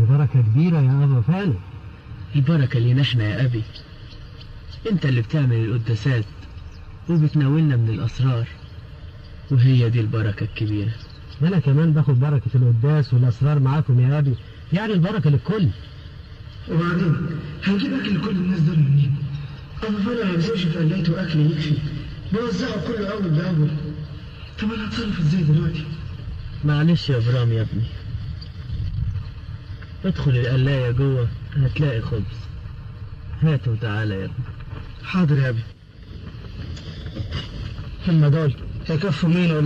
دي بركة كبيرة يا أبا فعلا البركة لينا احنا يا أبي انت اللي بتعمل القداسات وبتناولنا من الأسرار وهي دي البركة الكبيرة أنا كمان باخد بركة القداس والأسرار معاكم يا أبي يعني البركة للكل وبعدين هنجيب اكل لكل الناس دول منين؟ ابو فانا ما بيسيبش في قلايته اكل يكفي بوزعه كله اول باول طب انا هتصرف ازاي دلوقتي؟ معلش يا برام يا ابني ادخل القلاية جوه هتلاقي خبز هات وتعالى يا ابني حاضر يا ابي هم دول هيكفوا مين ولا